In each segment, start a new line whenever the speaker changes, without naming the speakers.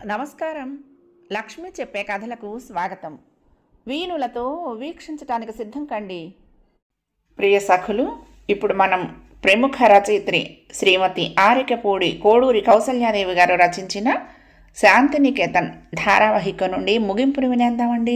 నమస్కారం లక్ష్మి చెప్పే కథలకు స్వాగతం వీణులతో వీక్షించటానికి సిద్ధం కండి ప్రియ సఖులు ఇప్పుడు మనం ప్రముఖ రచయిత్రి శ్రీమతి ఆరికపూడి కోడూరి కౌసల్యాదేవి గారు రచించిన శాంతినికేతన్ ధారావాహిక నుండి ముగింపును వినేద్దామండి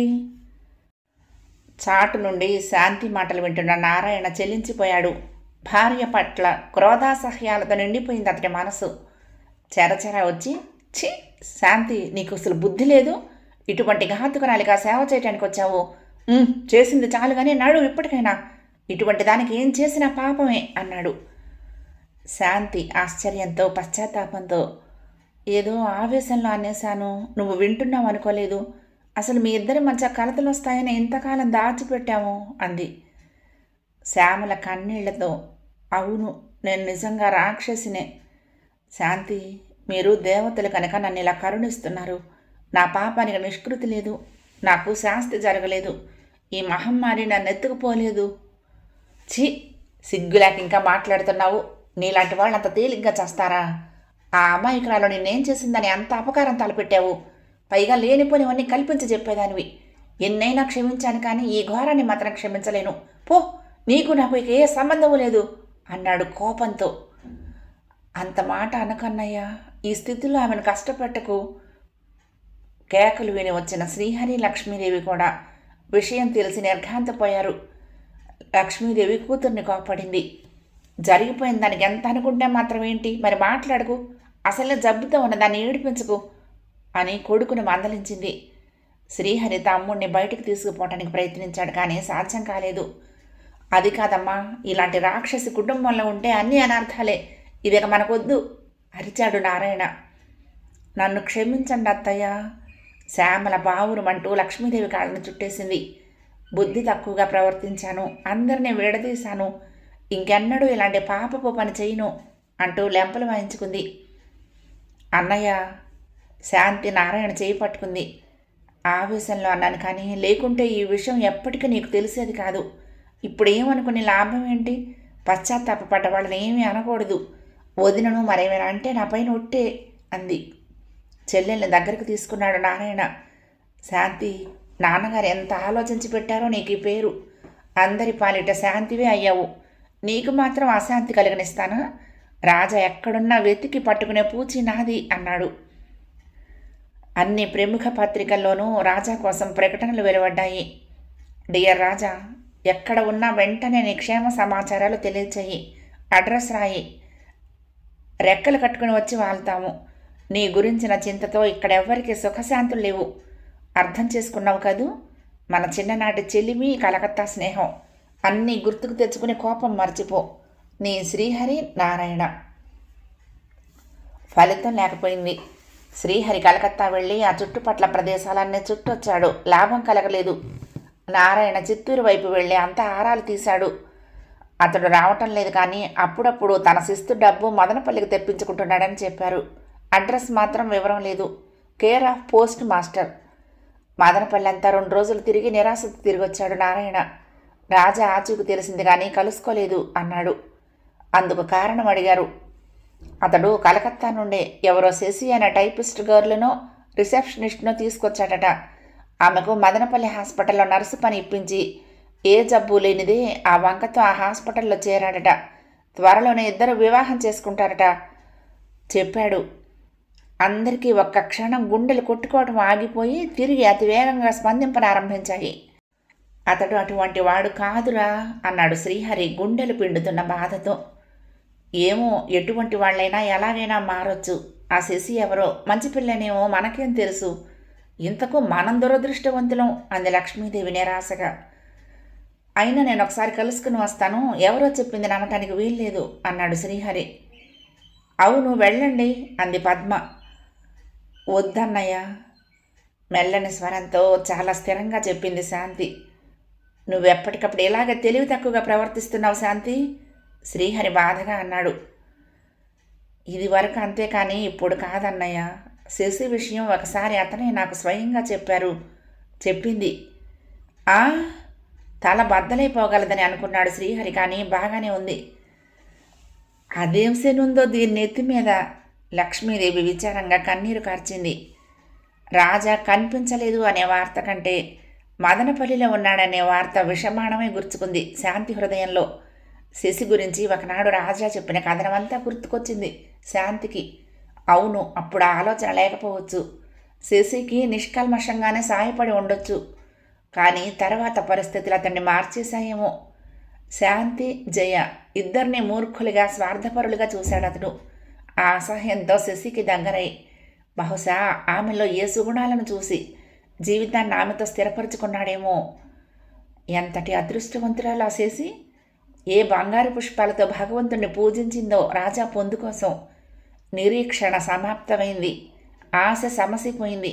చాటు నుండి శాంతి మాటలు వింటున్న నారాయణ చెల్లించిపోయాడు భార్య పట్ల క్రోధాసహ్యాలతో నిండిపోయింది అతడి మనసు చెరచెర వచ్చి ఛీ శాంతి నీకు అసలు బుద్ధి లేదు ఇటువంటి ఘాతుకరాలిగా సేవ చేయటానికి వచ్చావు "ఉమ్, చేసింది చాలు కానీ నాడు ఇప్పటికైనా ఇటువంటి దానికి ఏం చేసినా పాపమే అన్నాడు శాంతి ఆశ్చర్యంతో పశ్చాత్తాపంతో ఏదో ఆవేశంలో అనేశాను నువ్వు వింటున్నావు అనుకోలేదు అసలు మీ ఇద్దరి మధ్య కలతలు వస్తాయని ఎంతకాలం దాచిపెట్టాము అంది శ్యామల కన్నీళ్లతో అవును నేను నిజంగా రాక్షసినే శాంతి మీరు దేవతలు కనుక నన్ను ఇలా కరుణిస్తున్నారు నా పాపానికి నిష్కృతి లేదు నాకు శాస్తి జరగలేదు ఈ మహమ్మారి నన్ను ఎత్తుకుపోలేదు ఛీ సిగ్గులేక ఇంకా మాట్లాడుతున్నావు నీలాంటి వాళ్ళు అంత తేలిగ్గా చేస్తారా ఆ అమాయకురాలు నిన్నేం చేసిందని అంత అపకారం తలపెట్టావు పైగా లేనిపోనివన్నీ కల్పించి చెప్పేదానివి ఎన్నైనా క్షమించాను కానీ ఈ ఘోరాన్ని మాత్రం క్షమించలేను పో నీకు నాకు ఇక ఏ సంబంధం లేదు అన్నాడు కోపంతో అంత మాట అనకన్నయ్యా ఈ స్థితిలో ఆమెను కష్టపెట్టకు కేకలు విని వచ్చిన శ్రీహరి లక్ష్మీదేవి కూడా విషయం తెలిసి నిర్ఘాంతపోయారు లక్ష్మీదేవి కూతుర్ని కోపడింది జరిగిపోయిన దానికి ఎంత అనుకుంటే మాత్రం ఏంటి మరి మాట్లాడకు అసలే జబ్బుతో ఉన్న దాన్ని ఏడిపించకు అని కొడుకును మందలించింది శ్రీహరి తమ్ముడిని బయటకు తీసుకుపోవటానికి ప్రయత్నించాడు కానీ సాధ్యం కాలేదు అది కాదమ్మా ఇలాంటి రాక్షసి కుటుంబంలో ఉంటే అన్ని అనర్థాలే ఇదిక మనకొద్దు అరిచాడు నారాయణ నన్ను క్షమించండి అత్తయ్య శ్యామల బావురమంటూ లక్ష్మీదేవి కాళ్ళను చుట్టేసింది బుద్ధి తక్కువగా ప్రవర్తించాను అందరినీ విడదీశాను ఇంకెన్నడూ ఇలాంటి పాపపు పని చేయను అంటూ లెంపలు వాయించుకుంది అన్నయ్య శాంతి నారాయణ చేయి పట్టుకుంది ఆవేశంలో అన్నాను కానీ లేకుంటే ఈ విషయం ఎప్పటికీ నీకు తెలిసేది కాదు ఇప్పుడు ఏమనుకుని లాభం ఏంటి పశ్చాత్తాపడ్డ వాళ్ళని ఏమీ అనకూడదు వదినను మరేమైనా అంటే నా పైన ఒట్టే అంది చెల్లెల్ని దగ్గరకు తీసుకున్నాడు నారాయణ శాంతి నాన్నగారు ఎంత ఆలోచించి పెట్టారో నీకు ఈ పేరు అందరి పాలిట శాంతివే అయ్యావు నీకు మాత్రం అశాంతి కలిగనిస్తానా రాజా ఎక్కడున్నా వెతికి పట్టుకునే పూచి నాది అన్నాడు అన్ని ప్రముఖ పత్రికల్లోనూ రాజా కోసం ప్రకటనలు వెలువడ్డాయి డియర్ రాజా ఎక్కడ ఉన్నా వెంటనే నీ క్షేమ సమాచారాలు తెలియచేయి అడ్రస్ రాయి రెక్కలు కట్టుకుని వచ్చి వాళ్తాము నీ గురించిన చింతతో ఇక్కడెవ్వరికి సుఖశాంతులు లేవు అర్థం చేసుకున్నావు కదూ మన చిన్ననాటి చెలిమి కలకత్తా స్నేహం అన్నీ గుర్తుకు తెచ్చుకుని కోపం మర్చిపో నీ శ్రీహరి నారాయణ ఫలితం లేకపోయింది శ్రీహరి కలకత్తా వెళ్ళి ఆ చుట్టుపట్ల ప్రదేశాలన్నీ చుట్టొచ్చాడు లాభం కలగలేదు నారాయణ చిత్తూరు వైపు వెళ్ళి అంతా ఆరాలు తీశాడు అతడు రావటం లేదు కానీ అప్పుడప్పుడు తన శిస్తు డబ్బు మదనపల్లికి తెప్పించుకుంటున్నాడని చెప్పారు అడ్రస్ మాత్రం వివరం లేదు care of post master Madanapalle అంతా రెండు రోజులు తిరిగి నిరాశతో తిరిగి వచ్చాడు నారాయణ రాజా ఆచూకు తెలిసింది కానీ కలుసుకోలేదు అన్నాడు అందుకు కారణం అడిగారు అతడు కలకత్తా నుండే ఎవరో శశి అనే టైపిస్ట్ గర్లునో రిసెప్షనిస్ట్నో తీసుకొచ్చాడట ఆమెకు మదనపల్లి హాస్పిటల్లో నర్సు పని ఇప్పించి ఏ జబ్బు లేనిదే ఆ వంకతో ఆ హాస్పిటల్లో చేరాడట త్వరలోనే ఇద్దరు వివాహం చేసుకుంటారట చెప్పాడు అందరికీ ఒక్క క్షణం గుండెలు కొట్టుకోవడం ఆగిపోయి తిరిగి అతి వేగంగా స్పందింపనారంభించాయి అతడు అటువంటి వాడు కాదురా అన్నాడు శ్రీహరి గుండెలు పిండుతున్న బాధతో ఏమో ఎటువంటి వాళ్ళైనా ఎలాగైనా మారొచ్చు ఆ శశి ఎవరో మంచి పిల్లనేమో మనకేం తెలుసు ఇంతకు మనం దురదృష్టవంతులం అంది లక్ష్మీదేవి నిరాశగా అయినా నేను ఒకసారి కలుసుకుని వస్తాను ఎవరో చెప్పింది నమ్మటానికి వీల్లేదు అన్నాడు శ్రీహరి అవును వెళ్ళండి అంది పద్మ వద్దన్నయ్య మెల్లని స్వరంతో చాలా స్థిరంగా చెప్పింది శాంతి నువ్వెప్పటికప్పుడు ఇలాగ తెలివి తక్కువగా ప్రవర్తిస్తున్నావు శాంతి శ్రీహరి బాధగా అన్నాడు ఇది వరకు అంతేకాని ఇప్పుడు కాదన్నయ్య శశి విషయం ఒకసారి అతనే నాకు స్వయంగా చెప్పారు చెప్పింది ఆ తల బద్దలైపోగలదని అనుకున్నాడు శ్రీహరి కానీ బాగానే ఉంది అదేం శనుందో దీని నెత్తి మీద లక్ష్మీదేవి విచారంగా కన్నీరు కార్చింది రాజా కనిపించలేదు అనే వార్త కంటే మదనపల్లిలో ఉన్నాడనే వార్త విషమాణమే గుర్చుకుంది శాంతి హృదయంలో శశి గురించి ఒకనాడు రాజా చెప్పిన కథనమంతా గుర్తుకొచ్చింది శాంతికి అవును అప్పుడు ఆ ఆలోచన లేకపోవచ్చు శశికి నిష్కల్మషంగానే సాయపడి ఉండొచ్చు కానీ తర్వాత పరిస్థితులు అతన్ని మార్చేశాయేమో శాంతి జయ ఇద్దరిని మూర్ఖులుగా స్వార్థపరులుగా చూశాడు అతడు ఆ అసహ్యంతో శశికి దగ్గరై బహుశా ఆమెలో ఏ సుగుణాలను చూసి జీవితాన్ని ఆమెతో స్థిరపరుచుకున్నాడేమో ఎంతటి అదృష్టవంతురాలు ఆ శశి ఏ బంగారు పుష్పాలతో భగవంతుణ్ణి పూజించిందో రాజా పొందు కోసం నిరీక్షణ సమాప్తమైంది ఆశ సమసిపోయింది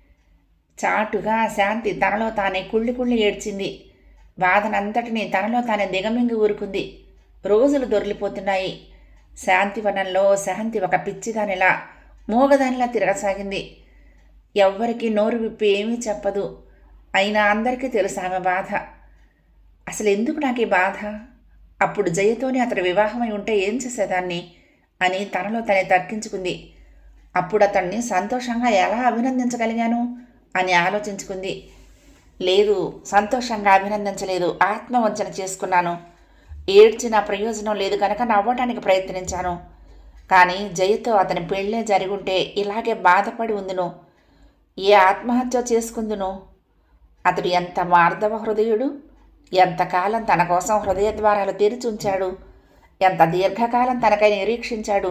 చాటుగా శాంతి తనలో తానే కుళ్ళి కుళ్ళి ఏడ్చింది బాధనంతటినీ తనలో తానే దిగమింగి ఊరుకుంది రోజులు దొరిలిపోతున్నాయి శాంతివనంలో శాంతి ఒక పిచ్చిదానిలా మూగదానిలా తిరగసాగింది ఎవ్వరికీ నోరు విప్పి ఏమీ చెప్పదు అయినా అందరికీ తెలుసు ఆమె బాధ అసలు ఎందుకు నాకు ఈ బాధ అప్పుడు జయతోనే అతడు వివాహమై ఉంటే ఏం చేసేదాన్ని అని తనలో తనే తర్కించుకుంది అప్పుడు అతన్ని సంతోషంగా ఎలా అభినందించగలిగాను అని ఆలోచించుకుంది లేదు సంతోషంగా అభినందించలేదు ఆత్మవంచన చేసుకున్నాను ఏడ్చిన ప్రయోజనం లేదు కనుక నవ్వటానికి ప్రయత్నించాను కానీ జయతో అతని పెళ్ళే జరుగుంటే ఇలాగే బాధపడి ఉందును ఏ ఆత్మహత్య చేసుకుందును అతడు ఎంత మార్దవ హృదయుడు ఎంతకాలం తన కోసం హృదయ ద్వారాలు తెరిచి ఉంచాడు ఎంత దీర్ఘకాలం తనకై నిరీక్షించాడు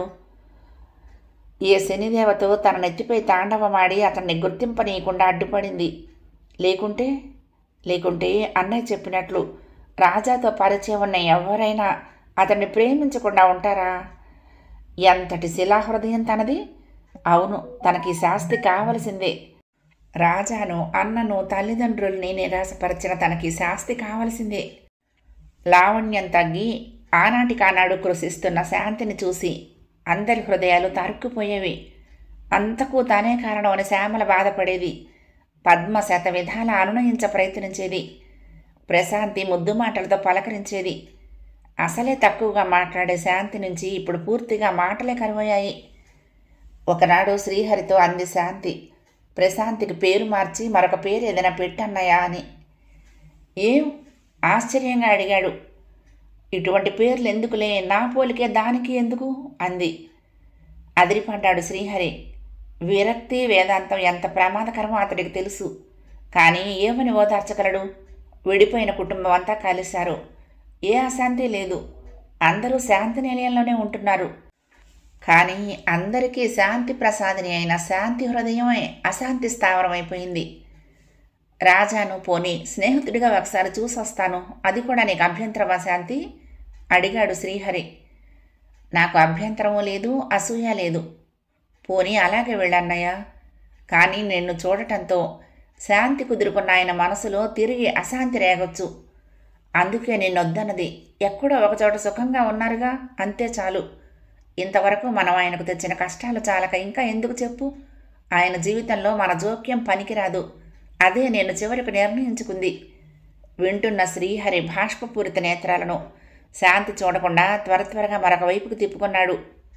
ఏ శనిదేవతో తన నెత్తిపై తాండవమాడి అతన్ని గుర్తింపనీయకుండా అడ్డుపడింది లేకుంటే లేకుంటే అన్నయ్య చెప్పినట్లు రాజాతో పరిచయం ఉన్న ఎవరైనా అతన్ని ప్రేమించకుండా ఉంటారా ఎంతటి శిలాహృదయం తనది అవును తనకి శాస్తి కావలసిందే రాజాను అన్నను తల్లిదండ్రుల్ని నిరాశపరిచిన తనకి శాస్తి కావలసిందే లావణ్యం తగ్గి ఆనాటికానాడు కృషిస్తున్న శాంతిని చూసి అందరి హృదయాలు తరుక్కుపోయేవి అంతకు తానే కారణం అని శ్యామల బాధపడేది పద్మ శత విధాల అనునయించ ప్రయత్నించేది ప్రశాంతి ముద్దు మాటలతో పలకరించేది అసలే తక్కువగా మాట్లాడే శాంతి నుంచి ఇప్పుడు పూర్తిగా మాటలే కరువయ్యాయి ఒకనాడు శ్రీహరితో అంది శాంతి ప్రశాంతికి పేరు మార్చి మరొక పేరు ఏదైనా పెట్టన్నయా అని ఏం ఆశ్చర్యంగా అడిగాడు ఇటువంటి పేర్లు ఎందుకులే నా పోలికే దానికి ఎందుకు అంది అదిరిపడ్డాడు శ్రీహరి విరక్తి వేదాంతం ఎంత ప్రమాదకరమో అతడికి తెలుసు కానీ ఏమని ఓదార్చగలడు విడిపోయిన కుటుంబం అంతా కలిశారు ఏ అశాంతి లేదు అందరూ శాంతి నిలయంలోనే ఉంటున్నారు కానీ అందరికీ శాంతి ప్రసాదిని అయిన శాంతి హృదయమే అశాంతి స్థావరమైపోయింది రాజాను పోని స్నేహితుడిగా ఒకసారి చూసొస్తాను అది కూడా నీకు అభ్యంతరమా శాంతి అడిగాడు శ్రీహరి నాకు అభ్యంతరము లేదు అసూయ లేదు పోనీ అలాగే వెళ్ళన్నయ్య కానీ నిన్ను చూడటంతో శాంతి కుదురుకున్న ఆయన మనసులో తిరిగి అశాంతి రేగొచ్చు అందుకే నిన్నొద్దన్నది ఎక్కడో ఒకచోట సుఖంగా ఉన్నారుగా అంతే చాలు ఇంతవరకు మనం ఆయనకు తెచ్చిన కష్టాలు చాలక ఇంకా ఎందుకు చెప్పు ఆయన జీవితంలో మన జోక్యం పనికిరాదు అదే నేను చివరికి నిర్ణయించుకుంది వింటున్న శ్రీహరి బాష్పపూరిత నేత్రాలను శాంతి చూడకుండా త్వర త్వరగా మరొక వైపుకు తిప్పుకున్నాడు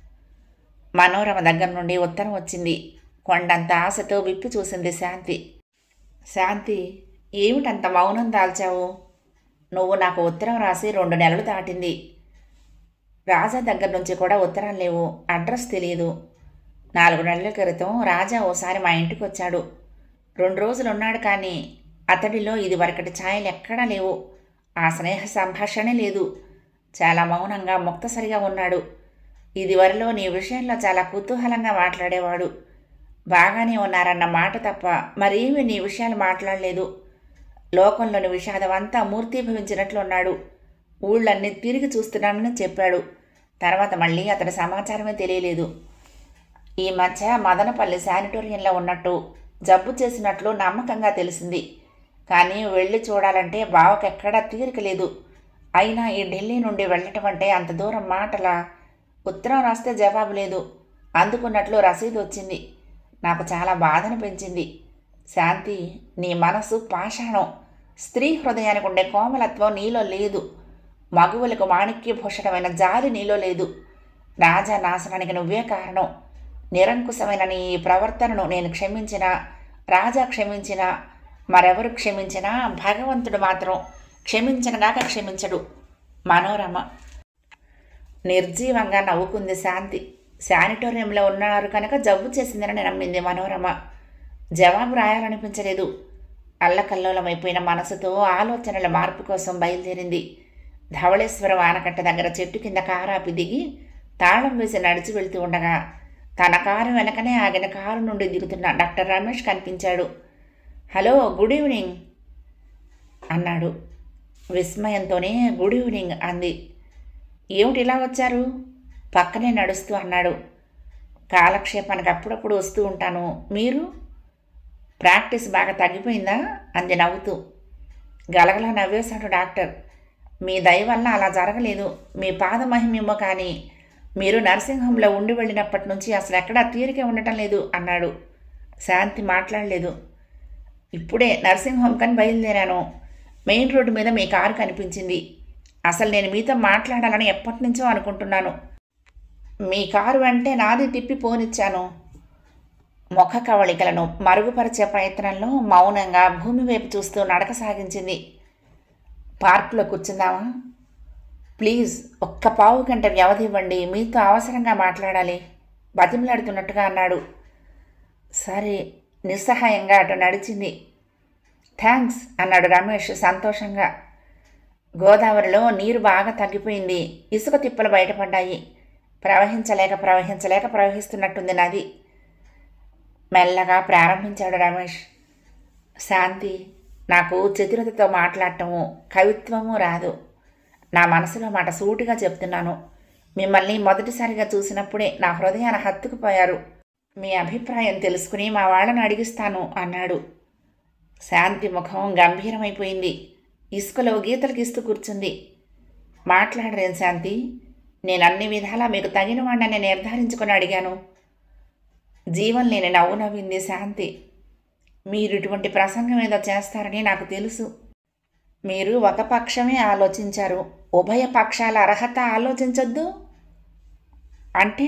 మనోరమ దగ్గర నుండి ఉత్తరం వచ్చింది కొండంత ఆశతో విప్పి చూసింది శాంతి శాంతి ఏమిటంత మౌనం దాల్చావు నువ్వు నాకు ఉత్తరం రాసి రెండు నెలలు దాటింది రాజా దగ్గర నుంచి కూడా ఉత్తరాలు లేవు అడ్రస్ తెలియదు నాలుగు నెలల క్రితం రాజా ఓసారి మా ఇంటికి వచ్చాడు రెండు రోజులు ఉన్నాడు కానీ అతడిలో ఇది వరకటి ఛాయలు ఎక్కడా లేవు ఆ స్నేహ సంభాషణే లేదు చాలా మౌనంగా ముక్తసరిగా ఉన్నాడు ఇదివరలో నీ విషయంలో చాలా కుతూహలంగా మాట్లాడేవాడు బాగానే ఉన్నారన్న మాట తప్ప మరేమీ నీ విషయాలు మాట్లాడలేదు లోకంలోని విషాదం అంతా మూర్తీభవించినట్లు ఉన్నాడు ఊళ్ళన్నీ తిరిగి చూస్తున్నానని చెప్పాడు తర్వాత మళ్ళీ అతడి సమాచారమే తెలియలేదు ఈ మధ్య మదనపల్లి శానిటోరియంలో ఉన్నట్టు జబ్బు చేసినట్లు నమ్మకంగా తెలిసింది కానీ వెళ్ళి చూడాలంటే బావకెక్కడా తీరిక లేదు అయినా ఈ ఢిల్లీ నుండి వెళ్ళటం అంటే అంత దూరం మాటలా ఉత్తరం రాస్తే జవాబు లేదు అందుకున్నట్లు రసీదు వచ్చింది నాకు చాలా బాధను పెంచింది శాంతి నీ మనసు పాషాణం స్త్రీ హృదయానికి ఉండే కోమలత్వం నీలో లేదు మగువులకు మాణిక్యభూషణమైన జాలి నీలో లేదు రాజా నాశనానికి నువ్వే కారణం నిరంకుశమైన నీ ఈ ప్రవర్తనను నేను క్షమించినా రాజా క్షమించినా మరెవరు క్షమించినా భగవంతుడు మాత్రం క్షమించనగాక క్షమించడు మనోరమ నిర్జీవంగా నవ్వుకుంది శాంతి శానిటోరియంలో ఉన్నారు కనుక జబ్బు చేసిందని నమ్మింది మనోరమ జవాబు రాయాలనిపించలేదు అల్లకల్లోలమైపోయిన మనసుతో ఆలోచనల మార్పు కోసం బయలుదేరింది ధవళేశ్వరం ఆనకట్ట దగ్గర చెట్టు కింద కారాపి దిగి తాళం వేసి నడిచి వెళ్తూ ఉండగా తన కారు వెనకనే ఆగిన కారు నుండి దిగుతున్న డాక్టర్ రమేష్ కనిపించాడు హలో గుడ్ ఈవినింగ్ అన్నాడు విస్మయంతోనే గుడ్ ఈవినింగ్ అంది ఏమిటి ఇలా వచ్చారు పక్కనే నడుస్తూ అన్నాడు కాలక్షేపానికి అప్పుడప్పుడు వస్తూ ఉంటాను మీరు ప్రాక్టీస్ బాగా తగ్గిపోయిందా అంది నవ్వుతూ గలగల నవ్వేశాడు డాక్టర్ మీ దయ వల్ల అలా జరగలేదు మీ పాద మహిమేమో కానీ మీరు నర్సింగ్ హోమ్లో ఉండి వెళ్ళినప్పటి నుంచి అసలు ఎక్కడా తీరికే ఉండటం లేదు అన్నాడు శాంతి మాట్లాడలేదు ఇప్పుడే నర్సింగ్ హోమ్ కని బయలుదేరాను మెయిన్ రోడ్డు మీద మీ కారు కనిపించింది అసలు నేను మీతో మాట్లాడాలని ఎప్పటి నుంచో అనుకుంటున్నాను మీ కారు వెంటే నాది తిప్పి పోనిచ్చాను ముఖ కవళికలను మరుగుపరిచే ప్రయత్నంలో మౌనంగా భూమి వైపు చూస్తూ నడక సాగించింది పార్కులో కూర్చుందామా ప్లీజ్ ఒక్క పావు గంట వ్యవధి ఇవ్వండి మీతో అవసరంగా మాట్లాడాలి బతిమలాడుతున్నట్టుగా అన్నాడు సరే నిస్సహాయంగా అటు నడిచింది థ్యాంక్స్ అన్నాడు రమేష్ సంతోషంగా గోదావరిలో నీరు బాగా తగ్గిపోయింది ఇసుక తిప్పలు బయటపడ్డాయి ప్రవహించలేక ప్రవహించలేక ప్రవహిస్తున్నట్టుంది నది మెల్లగా ప్రారంభించాడు రమేష్ శాంతి నాకు చతురతతో మాట్లాడటము కవిత్వము రాదు నా మనసులో మాట సూటిగా చెప్తున్నాను మిమ్మల్ని మొదటిసారిగా చూసినప్పుడే నా హృదయాన హత్తుకుపోయారు మీ అభిప్రాయం తెలుసుకుని మా వాళ్ళని అడిగిస్తాను అన్నాడు శాంతి ముఖం గంభీరమైపోయింది ఇసుకలో గీతలు గీస్తూ కూర్చుంది మాట్లాడరేం శాంతి నేను అన్ని విధాలా మీకు తగిన వాడిని నిర్ధారించుకొని అడిగాను జీవం లేని నవ్వు నవ్వింది శాంతి మీరు ఇటువంటి ప్రసంగం ఏదో చేస్తారని నాకు తెలుసు మీరు ఒక పక్షమే ఆలోచించారు ఉభయ పక్షాల అర్హత ఆలోచించొద్దు అంటే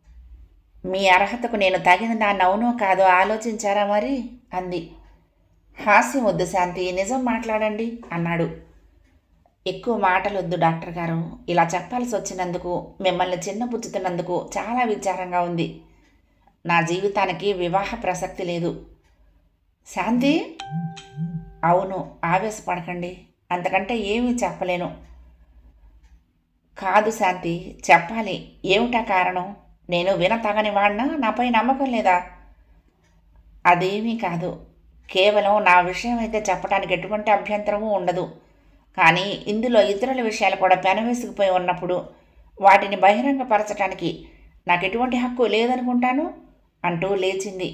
మీ అర్హతకు నేను తగిన దాన్ని అవునో కాదో ఆలోచించారా మరి అంది హాస్యం వద్దు శాంతి నిజం మాట్లాడండి అన్నాడు ఎక్కువ మాటలొద్దు డాక్టర్ గారు ఇలా చెప్పాల్సి వచ్చినందుకు మిమ్మల్ని చిన్నపుచ్చుతున్నందుకు చాలా విచారంగా ఉంది నా జీవితానికి వివాహ ప్రసక్తి లేదు శాంతి అవును ఆవేశపడకండి అంతకంటే ఏమీ చెప్పలేను కాదు శాంతి చెప్పాలి ఏమిటా కారణం నేను వినతగని వాడినా నాపై నమ్మకం లేదా అదేమీ కాదు కేవలం నా విషయం అయితే చెప్పడానికి ఎటువంటి అభ్యంతరము ఉండదు కానీ ఇందులో ఇతరుల విషయాలు కూడా పెనవేసుకుపోయి ఉన్నప్పుడు వాటిని బహిరంగపరచటానికి నాకు ఎటువంటి హక్కు లేదనుకుంటాను అంటూ లేచింది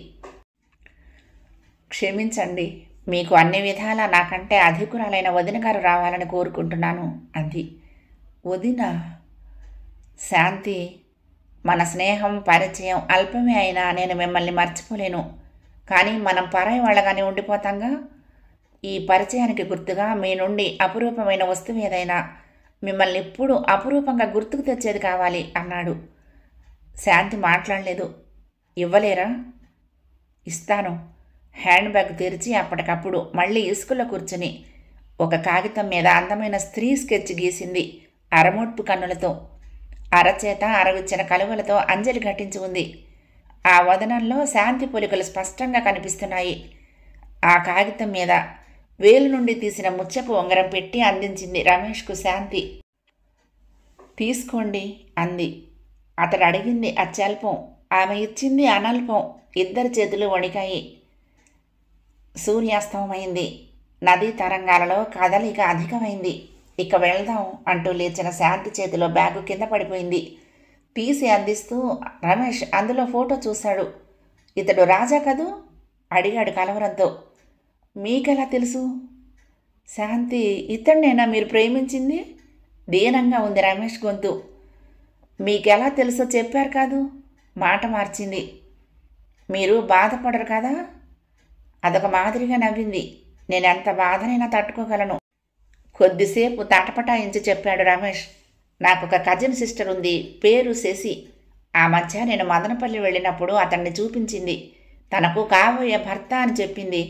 క్షమించండి మీకు అన్ని విధాలా నాకంటే అధికురాలైన వదిన గారు రావాలని కోరుకుంటున్నాను అంది వదిన శాంతి మన స్నేహం పరిచయం అల్పమే అయినా నేను మిమ్మల్ని మర్చిపోలేను కానీ మనం పరాయి వాళ్ళగానే ఉండిపోతాంగా ఈ పరిచయానికి గుర్తుగా మీ నుండి అపురూపమైన వస్తువు ఏదైనా మిమ్మల్ని ఎప్పుడు అపురూపంగా గుర్తుకు తెచ్చేది కావాలి అన్నాడు శాంతి మాట్లాడలేదు ఇవ్వలేరా ఇస్తాను హ్యాండ్ బ్యాగ్ తెరిచి అప్పటికప్పుడు మళ్ళీ ఇసుకలో కూర్చుని ఒక కాగితం మీద అందమైన స్త్రీ స్కెచ్ గీసింది అరమోడ్పు కన్నులతో అరచేత అరవిచ్చిన కలువలతో అంజలి ఘటించి ఉంది ఆ వదనంలో శాంతి పొలికలు స్పష్టంగా కనిపిస్తున్నాయి ఆ కాగితం మీద వేలు నుండి తీసిన ముచ్చపు ఉంగరం పెట్టి అందించింది రమేష్కు శాంతి తీసుకోండి అంది అతడు అడిగింది అత్యల్పం ఆమె ఇచ్చింది అనల్పం ఇద్దరి చేతులు వణికాయి సూర్యాస్తమమైంది నదీ తరంగాలలో కదలిక అధికమైంది ఇక వెళ్దాం అంటూ లేచిన శాంతి చేతిలో బ్యాగు కింద పడిపోయింది తీసి అందిస్తూ రమేష్ అందులో ఫోటో చూశాడు ఇతడు రాజా కదూ అడిగాడు కలవరంతో మీకెలా తెలుసు శాంతి ఇతడినేనా మీరు ప్రేమించింది దీనంగా ఉంది రమేష్ గొంతు మీకెలా తెలుసో చెప్పారు కాదు మాట మార్చింది మీరు బాధపడరు కదా అదొక మాదిరిగా నవ్వింది నేను ఎంత బాధనైనా తట్టుకోగలను కొద్దిసేపు తటపటాయించి చెప్పాడు రమేష్ నాకు ఒక కజిన్ సిస్టర్ ఉంది పేరు శశి ఆ మధ్య నేను మదనపల్లి వెళ్ళినప్పుడు అతన్ని చూపించింది తనకు కాబోయే భర్త అని చెప్పింది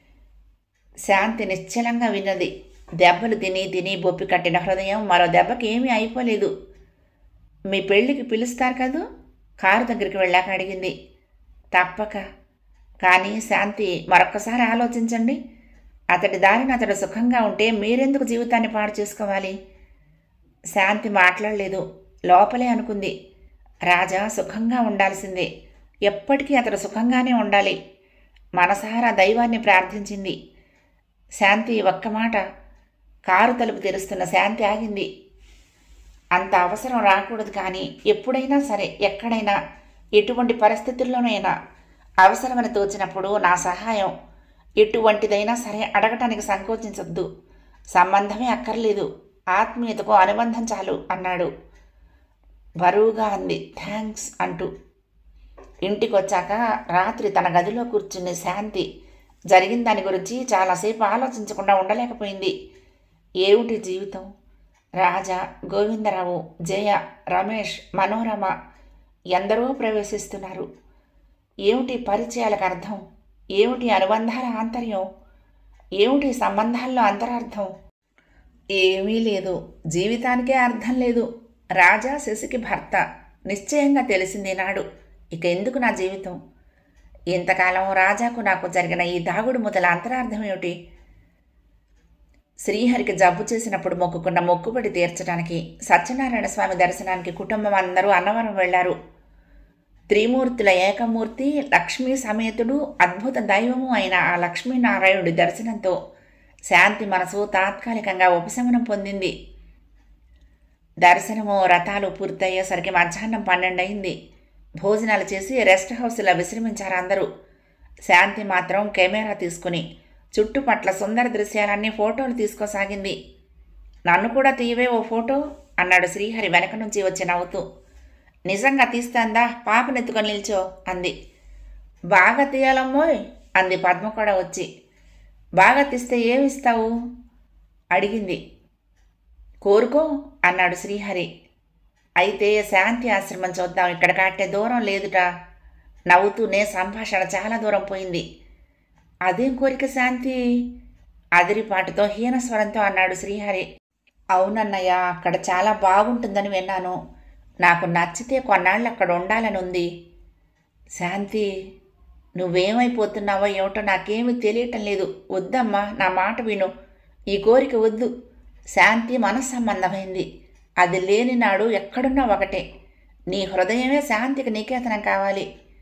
శాంతి నిశ్చలంగా విన్నది దెబ్బలు తిని తిని బొప్పి కట్టిన హృదయం మరో దెబ్బకి ఏమీ అయిపోలేదు మీ పెళ్ళికి పిలుస్తారు కదూ కారు దగ్గరికి వెళ్ళాక అడిగింది తప్పక కానీ శాంతి మరొక్కసారి ఆలోచించండి అతడి దారిని అతడు సుఖంగా ఉంటే మీరెందుకు జీవితాన్ని పాడు చేసుకోవాలి శాంతి మాట్లాడలేదు లోపలే అనుకుంది రాజా సుఖంగా ఉండాల్సిందే ఎప్పటికీ అతడు సుఖంగానే ఉండాలి మనసారా దైవాన్ని ప్రార్థించింది శాంతి ఒక్క మాట కారు తలుపు తెరుస్తున్న శాంతి ఆగింది అంత అవసరం రాకూడదు కానీ ఎప్పుడైనా సరే ఎక్కడైనా ఎటువంటి పరిస్థితుల్లోనైనా అవసరమని తోచినప్పుడు నా సహాయం ఎటువంటిదైనా సరే అడగటానికి సంకోచించొద్దు సంబంధమే అక్కర్లేదు ఆత్మీయతకు అనుబంధం చాలు అన్నాడు బరువుగా అంది థ్యాంక్స్ అంటూ ఇంటికొచ్చాక రాత్రి తన గదిలో కూర్చుని శాంతి జరిగిన దాని గురించి చాలాసేపు ఆలోచించకుండా ఉండలేకపోయింది ఏమిటి జీవితం రాజా గోవిందరావు జయ రమేష్ మనోరమ ఎందరో ప్రవేశిస్తున్నారు ఏమిటి పరిచయాలకు అర్థం ఏమిటి అనుబంధాల ఆంతర్యం ఏమిటి సంబంధాల్లో అంతరార్థం ఏమీ లేదు జీవితానికే అర్థం లేదు రాజా శశికి భర్త నిశ్చయంగా తెలిసింది నాడు ఇక ఎందుకు నా జీవితం ఇంతకాలం రాజాకు నాకు జరిగిన ఈ దాగుడు ముతల అంతరార్థం ఏమిటి శ్రీహరికి జబ్బు చేసినప్పుడు మొక్కుకున్న మొక్కుబడి తీర్చడానికి సత్యనారాయణ స్వామి దర్శనానికి కుటుంబం అందరూ అన్నవరం వెళ్లారు త్రిమూర్తుల ఏకమూర్తి లక్ష్మీ సమేతుడు అద్భుత దైవము అయిన ఆ లక్ష్మీనారాయణుడి దర్శనంతో శాంతి మనసు తాత్కాలికంగా ఉపశమనం పొందింది దర్శనము రథాలు పూర్తయ్యేసరికి మధ్యాహ్నం పన్నెండు అయింది భోజనాలు చేసి రెస్ట్ హౌస్లో విశ్రమించారు అందరూ శాంతి మాత్రం కెమెరా తీసుకుని చుట్టుపట్ల సుందర దృశ్యాలన్నీ ఫోటోలు తీసుకోసాగింది నన్ను కూడా తీయవే ఓ ఫోటో అన్నాడు శ్రీహరి వెనక నుంచి వచ్చి నవ్వుతూ నిజంగా తీస్తాందా పాపనెత్తుకొని నిల్చో అంది బాగా తీయాలమ్మోయ్ అంది పద్మ కూడా వచ్చి బాగా తీస్తే ఏమిస్తావు అడిగింది కోరుకో అన్నాడు శ్రీహరి అయితే శాంతి ఆశ్రమం చూద్దాం ఇక్కడ కాటే దూరం లేదుట నవ్వుతూనే సంభాషణ చాలా దూరం పోయింది అదేం కోరిక శాంతి అదిరిపాటుతో హీనస్వరంతో అన్నాడు శ్రీహరి అవునన్నయ్య అక్కడ చాలా బాగుంటుందని విన్నాను నాకు నచ్చితే కొన్నాళ్ళు అక్కడ ఉండాలని ఉంది శాంతి నువ్వేమైపోతున్నావో ఏమిటో నాకేమీ తెలియటం లేదు వద్దమ్మా నా మాట విను ఈ కోరిక వద్దు శాంతి మనస్సంబంధమైంది అది లేని నాడు ఎక్కడున్నా ఒకటే నీ హృదయమే శాంతికి నికేతనం కావాలి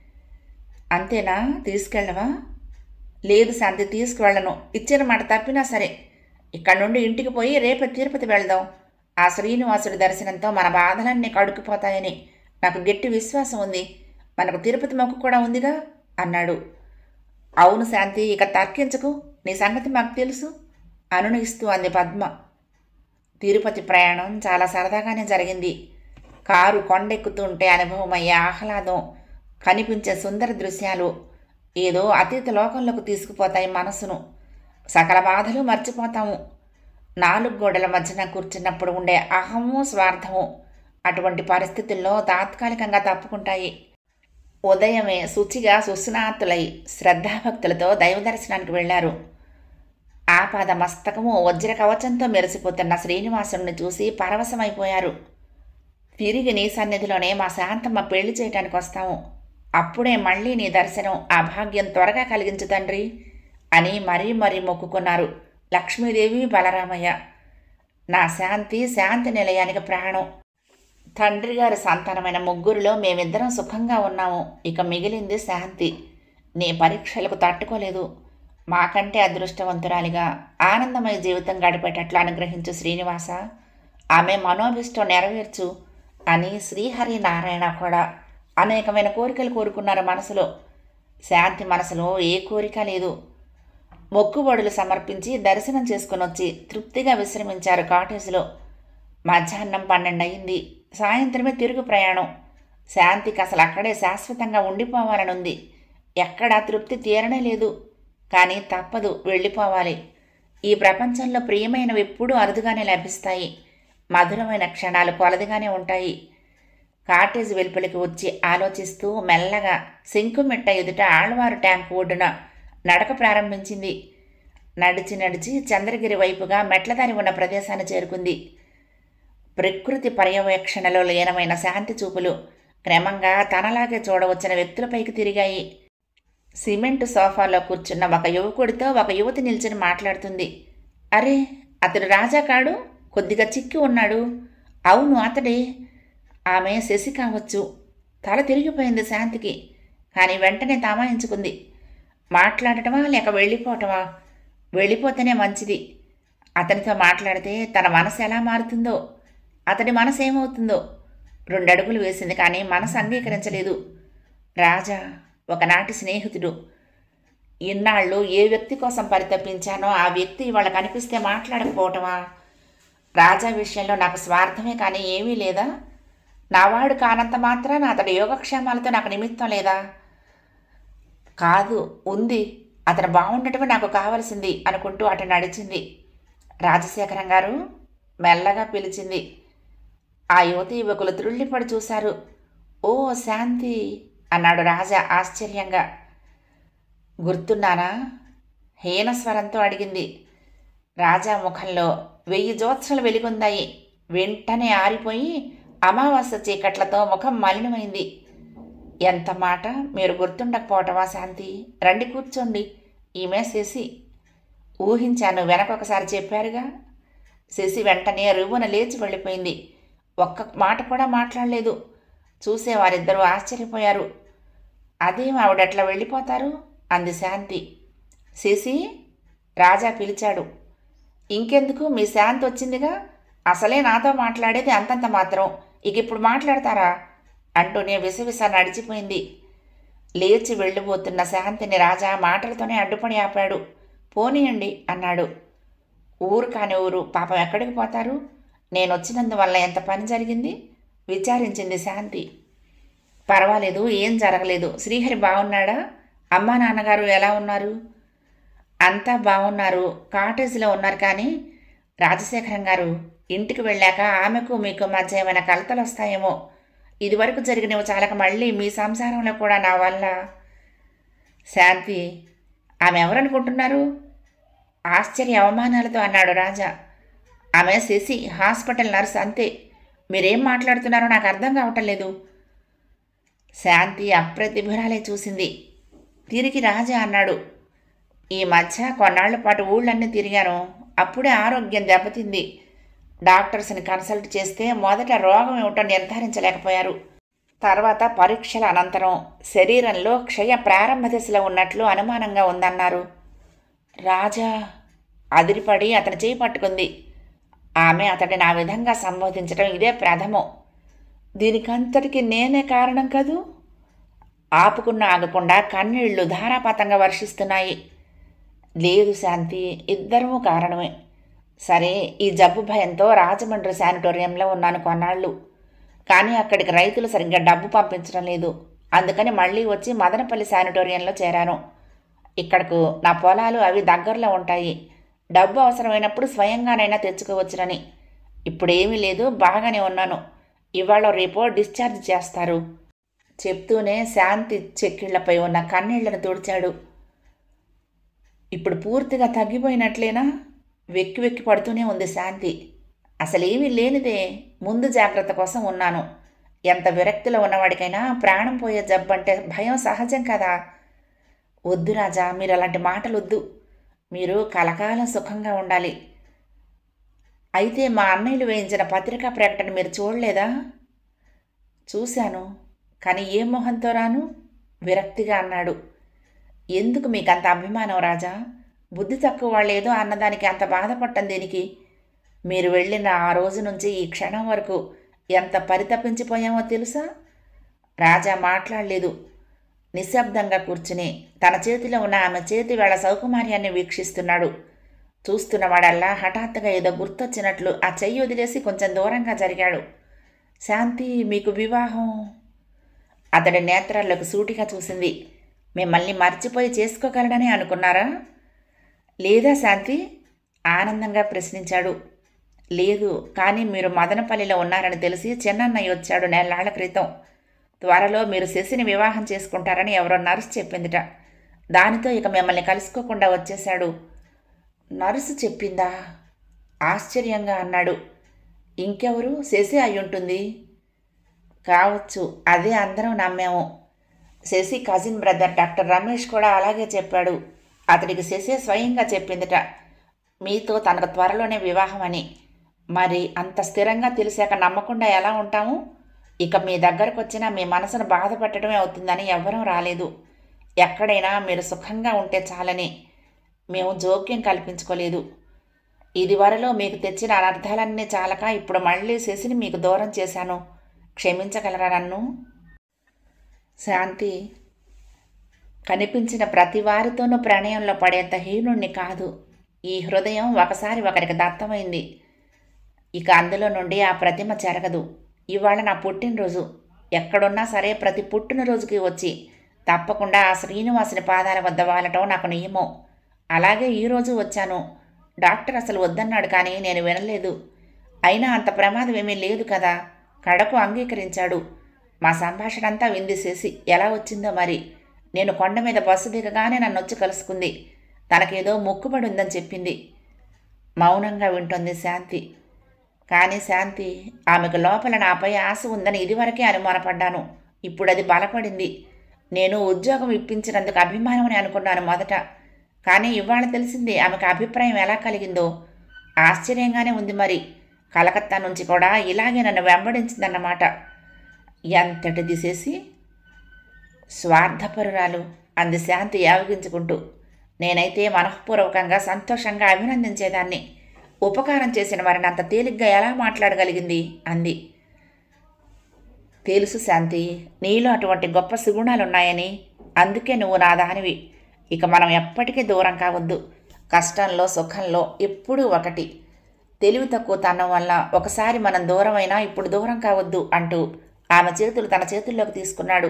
అంతేనా తీసుకెళ్ళవా లేదు శాంతి తీసుకువెళ్ళను ఇచ్చిన మాట తప్పినా సరే ఇక్కడ నుండి ఇంటికి పోయి రేపు తిరుపతి వెళ్దాం ఆ శ్రీనివాసుడి దర్శనంతో మన బాధలన్నీ కడుక్కుపోతాయని నాకు గట్టి విశ్వాసం ఉంది మనకు తిరుపతి మొక్కు కూడా ఉందిగా అన్నాడు అవును శాంతి ఇక తర్కించకు నీ సంగతి మాకు తెలుసు అనునయిస్తూ అంది పద్మ తిరుపతి ప్రయాణం చాలా సరదాగానే జరిగింది కారు కొండెక్కుతుంటే అనుభవమయ్యే ఆహ్లాదం కనిపించే సుందర దృశ్యాలు ఏదో అతీత లోకంలోకి తీసుకుపోతాయి మనసును సకల బాధలు మర్చిపోతాము నాలుగు గోడల మధ్యన కూర్చున్నప్పుడు ఉండే అహము స్వార్థము అటువంటి పరిస్థితుల్లో తాత్కాలికంగా తప్పుకుంటాయి ఉదయమే శుచిగా సుస్నాతులై శ్రద్ధాభక్తులతో దైవ దర్శనానికి వెళ్లారు ఆపాద మస్తకము వజ్ర కవచంతో మెరిసిపోతున్న శ్రీనివాసుని చూసి పరవశమైపోయారు తిరిగి నీ సన్నిధిలోనే మా శాంతమ్మ పెళ్లి చేయటానికి వస్తాము అప్పుడే మళ్ళీ నీ దర్శనం ఆ భాగ్యం త్వరగా కలిగించు తండ్రి అని మరీ మరీ మొక్కుకున్నారు లక్ష్మీదేవి బలరామయ్య నా శాంతి శాంతి నిలయానికి ప్రాణం తండ్రి గారి సంతానమైన ముగ్గురిలో మేమిద్దరం సుఖంగా ఉన్నాము ఇక మిగిలింది శాంతి నీ పరీక్షలకు తట్టుకోలేదు మాకంటే అదృష్టవంతురాలిగా ఆనందమయ జీవితం గడిపేటట్లు అనుగ్రహించు శ్రీనివాస ఆమె మనోభిష్టం నెరవేర్చు అని శ్రీహరి నారాయణ కూడా అనేకమైన కోరికలు కోరుకున్నారు మనసులో శాంతి మనసులో ఏ కోరిక లేదు మొక్కుబడులు సమర్పించి దర్శనం చేసుకుని వచ్చి తృప్తిగా విశ్రమించారు కాటేజ్లో మధ్యాహ్నం పన్నెండు అయింది సాయంత్రమే తిరుగు ప్రయాణం శాంతికి అసలు అక్కడే శాశ్వతంగా ఉండిపోవాలనుంది ఎక్కడా తృప్తి తీరనే లేదు కానీ తప్పదు వెళ్ళిపోవాలి ఈ ప్రపంచంలో ప్రియమైనవి ఎప్పుడూ అరుదుగానే లభిస్తాయి మధురమైన క్షణాలు కొలదిగానే ఉంటాయి కాటేజ్ వెలుపలికి వచ్చి ఆలోచిస్తూ మెల్లగా శంకుమిట్ట ఎదుట ఆళ్వారు ట్యాంక్ ఒడ్డున నడక ప్రారంభించింది నడిచి నడిచి చంద్రగిరి వైపుగా మెట్లదారి ఉన్న ప్రదేశాన్ని చేరుకుంది ప్రకృతి పర్యవేక్షణలో లీనమైన శాంతి చూపులు క్రమంగా తనలాగే చూడవచ్చిన వ్యక్తులపైకి తిరిగాయి సిమెంట్ సోఫాలో కూర్చున్న ఒక యువకుడితో ఒక యువతి నిల్చుని మాట్లాడుతుంది అరే అతడు రాజా కాడు కొద్దిగా చిక్కి ఉన్నాడు అవును అతడే ఆమె శశి కావచ్చు తల తిరిగిపోయింది శాంతికి కానీ వెంటనే తమాయించుకుంది మాట్లాడటమా లేక వెళ్ళిపోవటమా వెళ్ళిపోతేనే మంచిది అతనితో మాట్లాడితే తన మనసు ఎలా మారుతుందో అతడి మనసు ఏమవుతుందో రెండు అడుగులు వేసింది కానీ మనసు అంగీకరించలేదు రాజా ఒకనాటి స్నేహితుడు ఇన్నాళ్ళు ఏ వ్యక్తి కోసం పరితపించానో ఆ వ్యక్తి ఇవాళ కనిపిస్తే మాట్లాడకపోవటమా రాజా విషయంలో నాకు స్వార్థమే కానీ ఏమీ లేదా నావాడు కానంత మాత్రాన అతడి యోగక్షేమాలతో నాకు నిమిత్తం లేదా కాదు ఉంది అతను బాగుండటమే నాకు కావలసింది అనుకుంటూ అటు నడిచింది రాజశేఖరం గారు మెల్లగా పిలిచింది ఆ యువతి యువకులు త్రుళ్ళిపడి చూశారు ఓ శాంతి అన్నాడు రాజా ఆశ్చర్యంగా గుర్తున్నానా హీనస్వరంతో అడిగింది రాజా ముఖంలో వెయ్యి జోత్సలు వెలుగొందాయి వెంటనే ఆరిపోయి అమావాస్య చీకట్లతో ముఖం మలినమైంది ఎంత మాట మీరు గుర్తుండకపోవటమా శాంతి రండి కూర్చోండి ఈమె శశి ఊహించాను వెనకొకసారి చెప్పారుగా శశి వెంటనే రువ్వున లేచి వెళ్ళిపోయింది ఒక్క మాట కూడా మాట్లాడలేదు చూసేవారిద్దరూ ఆశ్చర్యపోయారు అదేం ఆవిడట్లా వెళ్ళిపోతారు అంది శాంతి శశి రాజా పిలిచాడు ఇంకెందుకు మీ శాంతి వచ్చిందిగా అసలే నాతో మాట్లాడేది అంతంత మాత్రం ఇక ఇప్పుడు మాట్లాడతారా అంటూనే విసవిస నడిచిపోయింది లేచి వెళ్ళిపోతున్న శాంతిని రాజా మాటలతోనే అడ్డుపడి ఆపాడు పోనీయండి అన్నాడు ఊరు కాని ఊరు పాపం ఎక్కడికి పోతారు నేను వచ్చినందువల్ల ఎంత పని జరిగింది విచారించింది శాంతి పర్వాలేదు ఏం జరగలేదు శ్రీహరి బాగున్నాడా అమ్మా నాన్నగారు ఎలా ఉన్నారు అంతా బాగున్నారు కాటేజీలో ఉన్నారు కానీ రాజశేఖరం గారు ఇంటికి వెళ్ళాక ఆమెకు మీకు మధ్య ఏమైనా కలతలు వస్తాయేమో ఇదివరకు జరిగినవి చాలక మళ్ళీ మీ సంసారంలో కూడా నా వల్ల శాంతి ఆమె ఎవరనుకుంటున్నారు ఆశ్చర్య అవమానాలతో అన్నాడు రాజా ఆమె శశి హాస్పిటల్ నర్స్ అంతే మీరేం మాట్లాడుతున్నారో నాకు అర్థం కావటం లేదు శాంతి అప్రతిభురాలే చూసింది తిరిగి రాజా అన్నాడు ఈ మధ్య కొన్నాళ్ల పాటు ఊళ్ళన్నీ తిరిగాను అప్పుడే ఆరోగ్యం దెబ్బతింది డాక్టర్స్ని కన్సల్ట్ చేస్తే మొదట రోగం ఏమిటో నిర్ధారించలేకపోయారు తర్వాత పరీక్షల అనంతరం శరీరంలో క్షయ ప్రారంభ దశలో ఉన్నట్లు అనుమానంగా ఉందన్నారు రాజా అదిరిపడి అతని చేయి పట్టుకుంది ఆమె అతడిని ఆ విధంగా సంబోధించడం ఇదే ప్రథమం దీనికంతటికి నేనే కారణం కదూ ఆపుకున్న ఆగకుండా కన్నీళ్లు ధారాపాతంగా వర్షిస్తున్నాయి లేదు శాంతి ఇద్దరము కారణమే సరే ఈ జబ్బు భయంతో రాజమండ్రి శానిటోరియంలో ఉన్నాను కొన్నాళ్ళు కానీ అక్కడికి రైతులు సరిగ్గా డబ్బు పంపించడం లేదు అందుకని మళ్ళీ వచ్చి మదనపల్లి శానిటోరియంలో చేరాను ఇక్కడకు నా పొలాలు అవి దగ్గరలో ఉంటాయి డబ్బు అవసరమైనప్పుడు స్వయంగానైనా తెచ్చుకోవచ్చునని ఇప్పుడేమీ లేదు బాగానే ఉన్నాను ఇవాళ రేపో డిశ్చార్జ్ చేస్తారు చెప్తూనే శాంతి చెక్కిళ్లపై ఉన్న కన్నీళ్లను తుడిచాడు ఇప్పుడు పూర్తిగా తగ్గిపోయినట్లేనా వెక్కి వెక్కి పడుతూనే ఉంది శాంతి అసలేమీ లేనిదే ముందు జాగ్రత్త కోసం ఉన్నాను ఎంత విరక్తిలో ఉన్నవాడికైనా ప్రాణం పోయే జబ్బు అంటే భయం సహజం కదా వద్దు రాజా మీరు అలాంటి మాటలు వద్దు మీరు కలకాలం సుఖంగా ఉండాలి అయితే మా అన్నయ్యలు వేయించిన పత్రికా ప్రకటన మీరు చూడలేదా చూశాను కానీ ఏ మొహంతో రాను విరక్తిగా అన్నాడు ఎందుకు మీకు అంత అభిమానం రాజా బుద్ధి తక్కువ వాళ్ళేదో అన్నదానికి అంత బాధపడటం దేనికి మీరు వెళ్ళిన ఆ రోజు నుంచి ఈ క్షణం వరకు ఎంత పరితపించిపోయామో తెలుసా రాజా మాట్లాడలేదు నిశ్శబ్దంగా కూర్చుని తన చేతిలో ఉన్న ఆమె చేతి వేళ సౌకుమార్యాన్ని వీక్షిస్తున్నాడు చూస్తున్నవాడల్లా హఠాత్తుగా ఏదో గుర్తొచ్చినట్లు ఆ చెయ్యి వదిలేసి కొంచెం దూరంగా జరిగాడు శాంతి మీకు వివాహం అతడి నేత్రాల్లోకి సూటిగా చూసింది మిమ్మల్ని మర్చిపోయి చేసుకోగలడని అనుకున్నారా లేదా శాంతి ఆనందంగా ప్రశ్నించాడు లేదు కానీ మీరు మదనపల్లిలో ఉన్నారని తెలిసి చిన్నన్నయ్య వచ్చాడు నెలాళ్ల క్రితం త్వరలో మీరు శశిని వివాహం చేసుకుంటారని ఎవరో నర్సు చెప్పిందిట దానితో ఇక మిమ్మల్ని కలుసుకోకుండా వచ్చేశాడు నర్సు చెప్పిందా ఆశ్చర్యంగా అన్నాడు ఇంకెవరు శశి అయ్యుంటుంది కావచ్చు అదే అందరం నమ్మాము Shashi cousin brother doctor Ramesh కూడా అలాగే చెప్పాడు అతడికి శశి స్వయంగా చెప్పిందిట మీతో తనకు త్వరలోనే వివాహం అని మరి అంత స్థిరంగా తెలిసాక నమ్మకుండా ఎలా ఉంటాము ఇక మీ దగ్గరకు వచ్చినా మీ మనసును బాధపెట్టడమే అవుతుందని ఎవ్వరూ రాలేదు ఎక్కడైనా మీరు సుఖంగా ఉంటే చాలని మేము జోక్యం కల్పించుకోలేదు ఇదివరలో మీకు తెచ్చిన అనర్థాలన్నీ చాలక ఇప్పుడు మళ్ళీ శశిని మీకు దూరం చేశాను క్షమించగలరా నన్ను శాంతి కనిపించిన ప్రతి వారితోనూ ప్రణయంలో పడేంత హీనుణ్ణి కాదు ఈ హృదయం ఒకసారి ఒకరికి దత్తమైంది ఇక అందులో నుండి ఆ ప్రతిమ చెరగదు ఇవాళ నా పుట్టినరోజు ఎక్కడున్నా సరే ప్రతి పుట్టినరోజుకి వచ్చి తప్పకుండా ఆ శ్రీనివాసుని పాదాల వద్ద వాలటం నాకు నియమం అలాగే ఈరోజు వచ్చాను డాక్టర్ అసలు వద్దన్నాడు కానీ నేను వినలేదు అయినా అంత ప్రమాదం ఏమీ లేదు కదా కడకు అంగీకరించాడు మా సంభాషణ అంతా వింది చేసి ఎలా వచ్చిందో మరి నేను కొండ మీద బస్సు దిగగానే నన్ను వచ్చి కలుసుకుంది తనకేదో మొక్కుబడి ఉందని చెప్పింది మౌనంగా వింటోంది శాంతి కానీ శాంతి ఆమెకు లోపల నాపై ఆశ ఉందని ఇదివరకే అనుమానపడ్డాను ఇప్పుడు అది బలపడింది నేను ఉద్యోగం ఇప్పించినందుకు అభిమానమని అనుకున్నాను మొదట కానీ ఇవాళ తెలిసింది ఆమెకు అభిప్రాయం ఎలా కలిగిందో ఆశ్చర్యంగానే ఉంది మరి కలకత్తా నుంచి కూడా ఇలాగే నన్ను వెంబడించిందన్నమాట ఎంతటి దిసేసి స్వార్థపరురాలు అంది శాంతి యావగించుకుంటూ నేనైతే మనఃపూర్వకంగా సంతోషంగా అభినందించేదాన్ని ఉపకారం చేసిన వారిని అంత తేలిగ్గా ఎలా మాట్లాడగలిగింది అంది తెలుసు శాంతి నీలో అటువంటి గొప్ప సుగుణాలున్నాయని అందుకే నువ్వు నా దానివి ఇక మనం ఎప్పటికీ దూరం కావద్దు కష్టంలో సుఖంలో ఎప్పుడూ ఒకటి తెలివి తక్కువ తనం వల్ల ఒకసారి మనం దూరమైనా ఇప్పుడు దూరం కావద్దు అంటూ ఆమె చేతులు తన చేతుల్లోకి తీసుకున్నాడు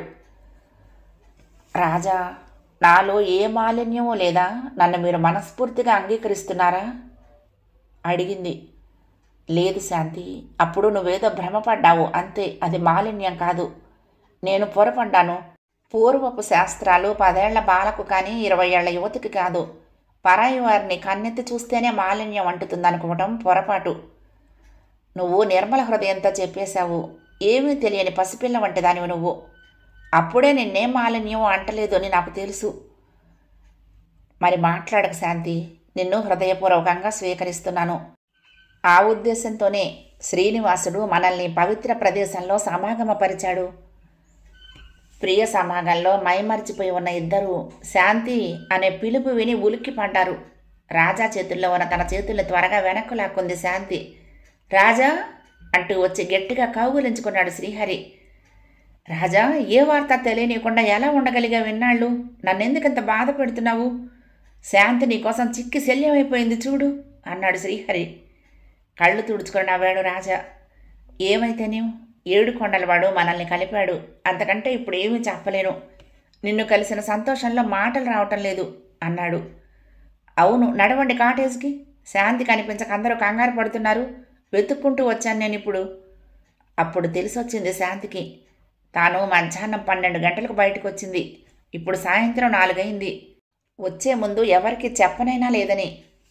రాజా నాలో ఏ మాలిన్యమో లేదా నన్ను మీరు మనస్ఫూర్తిగా అంగీకరిస్తున్నారా అడిగింది లేదు శాంతి అప్పుడు నువ్వేదో భ్రమపడ్డావు అంతే అది మాలిన్యం కాదు నేను పొరపడ్డాను పూర్వపు శాస్త్రాలు పదేళ్ల బాలకు కానీ ఇరవై ఏళ్ల యువతికి కాదు పరాయి వారిని కన్నెత్తి చూస్తేనే మాలిన్యం అంటుతుందనుకోవటం పొరపాటు నువ్వు నిర్మల హృదయంతో చెప్పేశావు ఏమీ తెలియని పసిపిల్ల వంటి దానివి నువ్వు అప్పుడే నిన్నేం మాలిన్యం అంటలేదు అని నాకు తెలుసు మరి మాట్లాడక శాంతి నిన్ను హృదయపూర్వకంగా స్వీకరిస్తున్నాను ఆ ఉద్దేశంతోనే శ్రీనివాసుడు మనల్ని పవిత్ర ప్రదేశంలో సమాగమపరిచాడు ప్రియ సమాగంలో మైమరిచిపోయి ఉన్న ఇద్దరు శాంతి అనే పిలుపు విని ఉలిక్కి పడ్డారు రాజా చేతుల్లో ఉన్న తన చేతుల్ని త్వరగా వెనక్కు లాక్కుంది శాంతి రాజా అంటూ వచ్చి గట్టిగా కౌగులించుకున్నాడు శ్రీహరి రాజా ఏ వార్త తెలియనీయకుండా ఎలా ఉండగలిగా విన్నాళ్ళు నన్నెందుకంత బాధ పెడుతున్నావు శాంతి నీకోసం చిక్కి శల్యమైపోయింది చూడు అన్నాడు శ్రీహరి కళ్ళు తుడుచుకొని నవ్వాడు రాజా ఏమైతేనే ఏడు కొండలవాడు మనల్ని కలిపాడు అంతకంటే ఇప్పుడు ఏమీ చెప్పలేను నిన్ను కలిసిన సంతోషంలో మాటలు రావటం లేదు అన్నాడు అవును నడవండి కాటేజ్కి శాంతి కనిపించక అందరూ కంగారు పడుతున్నారు వెతుక్కుంటూ వచ్చాను నేను ఇప్పుడు అప్పుడు తెలిసొచ్చింది శాంతికి తాను మధ్యాహ్నం పన్నెండు గంటలకు బయటకు వచ్చింది ఇప్పుడు సాయంత్రం నాలుగైంది వచ్చే ముందు ఎవరికి చెప్పనైనా లేదని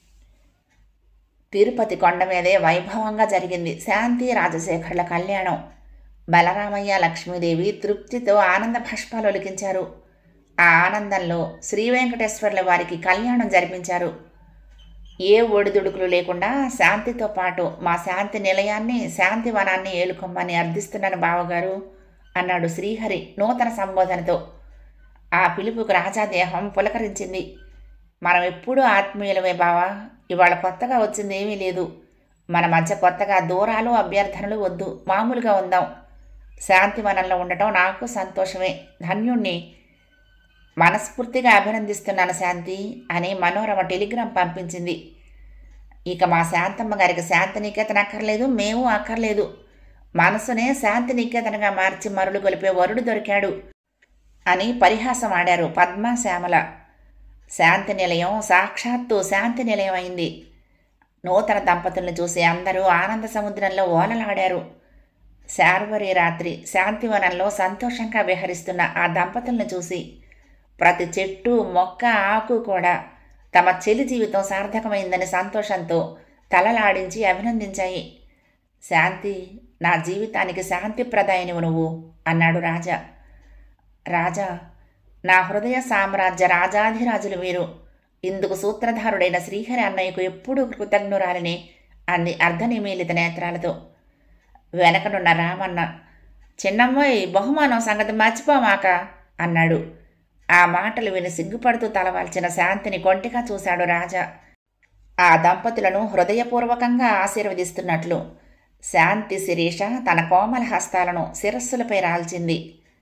తిరుపతి కొండ మీదే వైభవంగా జరిగింది శాంతి రాజశేఖర్ల కళ్యాణం బలరామయ్య లక్ష్మీదేవి తృప్తితో ఆనంద భాష్పాలు ఒలికించారు ఆ ఆనందంలో శ్రీ వెంకటేశ్వర్ల వారికి కళ్యాణం జరిపించారు ఏ ఒడిదుడుకులు లేకుండా శాంతితో పాటు మా శాంతి నిలయాన్ని శాంతి వనాన్ని ఏలుకోమని అర్థిస్తున్నాను బావగారు అన్నాడు శ్రీహరి నూతన సంబోధనతో ఆ పిలుపుకు రాజాదేహం పులకరించింది మనం ఎప్పుడూ ఆత్మీయులమే బావా ఇవాళ కొత్తగా వచ్చింది ఏమీ లేదు మన మధ్య కొత్తగా దూరాలు అభ్యర్థనలు వద్దు మామూలుగా ఉందాం శాంతివనంలో ఉండటం నాకు సంతోషమే ధన్యుణ్ణి మనస్ఫూర్తిగా అభినందిస్తున్నాను శాంతి అని మనోరమ టెలిగ్రామ్ పంపించింది ఇక మా శాంతమ్మ గారికి శాంతి నికేతన అక్కర్లేదు మేము అక్కర్లేదు మనసునే శాంతి నికేతనగా మార్చి మరులు గొలిపే వరుడు దొరికాడు అని పరిహాసం ఆడారు పద్మ శ్యామల శాంతి నిలయం సాక్షాత్తు శాంతి నిలయం అయింది నూతన దంపతులను చూసి అందరూ ఆనంద సముద్రంలో ఓలలాడారు శార్వరి రాత్రి శాంతివనంలో సంతోషంగా విహరిస్తున్న ఆ దంపతులను చూసి ప్రతి చెట్టు మొక్క ఆకు కూడా తమ చెలి జీవితం సార్థకమైందని సంతోషంతో తలలాడించి అభినందించాయి శాంతి నా జీవితానికి శాంతి ప్రదాయనివు నువ్వు అన్నాడు రాజా రాజా నా హృదయ సామ్రాజ్య రాజాధిరాజులు వీరు ఇందుకు సూత్రధారుడైన శ్రీహరి అన్నయ్యకు ఎప్పుడూ కృతజ్ఞురాలిని అంది అర్ధనిమీలిత నేత్రాలతో వెనకనున్న రామన్న చిన్నమ్మాయి బహుమానం సంగతి మర్చిపోమాక అన్నాడు ఆ మాటలు విని సిగ్గుపడుతూ తలవాల్చిన శాంతిని కొంటిగా చూశాడు రాజా ఆ దంపతులను హృదయపూర్వకంగా ఆశీర్వదిస్తున్నట్లు శాంతి శిరీష తన కోమల హస్తాలను శిరస్సులపై రాల్చింది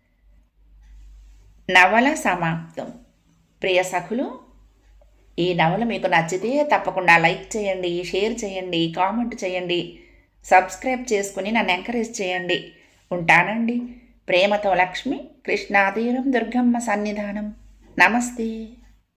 నవల సమాప్తం ప్రియ సఖులు ఈ నవల మీకు నచ్చితే తప్పకుండా లైక్ చేయండి షేర్ చేయండి కామెంట్ చేయండి సబ్స్క్రైబ్ చేసుకుని నన్ను ఎంకరేజ్ చేయండి ఉంటానండి ప్రేమతో లక్ష్మి కృష్ణాతీరం దుర్గమ్మ సన్నిధానం నమస్తే